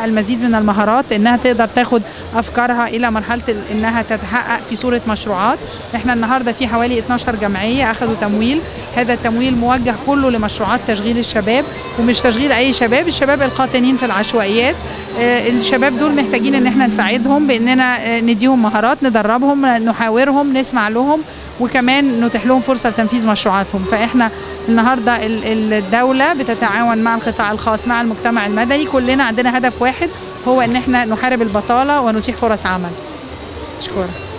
المزيد من المهارات انها تقدر تاخد افكارها الى مرحله ال- انها تتحقق في صوره مشروعات احنا النهارده في حوالي 12 جمعيه اخذوا تمويل هذا التمويل موجه كله لمشروعات تشغيل الشباب ومش تشغيل اي شباب الشباب القاطنين في العشوائيات آه، الشباب دول محتاجين ان احنا نساعدهم باننا آه، نديهم مهارات ندربهم نحاورهم نسمع لهم وكمان نتيح لهم فرصه لتنفيذ مشروعاتهم فاحنا النهارده ال- ال- الدوله بتتعاون مع القطاع الخاص مع المجتمع المدني كلنا عندنا هدف واحد هو ان احنا نحارب البطاله ونتيح فرص عمل اشكرك